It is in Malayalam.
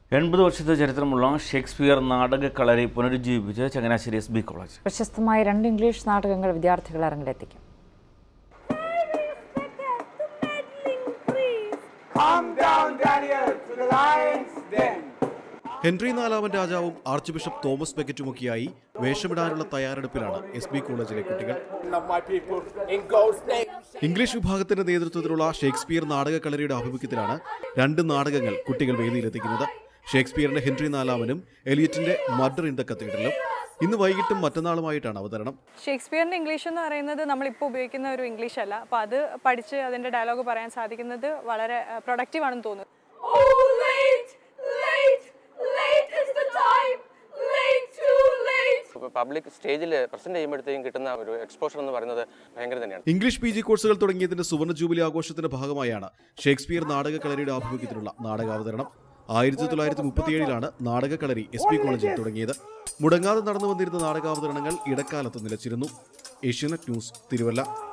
എൺപത് വർഷത്തെ ചരിത്രമുള്ള ഷേക്സ്പിയർ നാടക കളരി പുനരുജ്ജീവിപ്പിച്ച് ചങ്ങനാശ്ശേരി എസ് ബി കോളേജ് പ്രശസ്തമായ രണ്ട് ഇംഗ്ലീഷ് നാടകങ്ങൾ വിദ്യാർത്ഥികൾ അരങ്ങിലെത്തിക്കും Come down, Daniel, to the lion's den. Henry നാലാമൻ രാജാവും ആർച്ച് ബിഷപ്പ് തോമസ് ബെക്കറ്റുമൊക്കെയായി വേഷമിടാനുള്ള തയ്യാറെടുപ്പിലാണ് എസ് ബി കോളേജിലെ കുട്ടികൾ Of my people, in God's name. English വിഭാഗത്തിന്റെ നേതൃത്വത്തിലുള്ള ഷേക്സ്പിയർ നാടക കളരിയുടെ ആഭിമുഖ്യത്തിലാണ് രണ്ട് നാടകങ്ങൾ കുട്ടികൾ വേദിയിലെത്തിക്കുന്നത് ഷേക്സ്പിയറിന്റെ ഹെൻറി നാലാമനും എലിയറ്റിന്റെ മർഡർ ഇൻ ദ കത്തീഡ്രലും ഇന്ന് വൈകിട്ടും മറ്റന്നാളുമായിട്ടാണ് അവതരണം ഷേക്സ്പിയറിൻ്റെ ഇംഗ്ലീഷ് എന്ന് പറയുന്നത് നമ്മളിപ്പോൾ ഉപയോഗിക്കുന്ന ഒരു ഇംഗ്ലീഷ് അല്ല അപ്പോൾ അത് പഠിച്ച് അതിൻ്റെ ഡയലോഗ് പറയാൻ സാധിക്കുന്നത് വളരെ പ്രൊഡക്റ്റീവ് ആണെന്ന് തോന്നുന്നു Oh, late, late, late is the time. Late, too late. ഇപ്പോൾ പബ്ലിക് സ്റ്റേജിൽ പ്രസന്റ് ചെയ്യുമ്പോഴത്തേക്കും കിട്ടുന്ന ഒരു എക്സ്പോഷർ എന്ന് പറയുന്നത് ഭയങ്കര തന്നെയാണ് ഇംഗ്ലീഷ് പി ജി കോഴ്സുകൾ തുടങ്ങിയതിന്റെ സുവർണ ജൂബിലി ആഘോഷത്തിന്റെ ഭാഗമായാണ് ഷേക്സ്പിയർ നാടക കളരിയുടെ ആഭിമുഖ്യത്തിലുള്ള നാടകാവതരണം ആയിരത്തി തൊള്ളായിരത്തി മുപ്പത്തിയേഴിലാണ് നാടക കളരി എസ് പി കോളേജിൽ തുടങ്ങിയത് മുടങ്ങാതെ നടന്നു വന്നിരുന്ന നാടകാവതരണങ്ങൾ ഇടക്കാലത്ത് നിലച്ചിരുന്നു ഏഷ്യാനെറ്റ് ന്യൂസ് തിരുവല്ല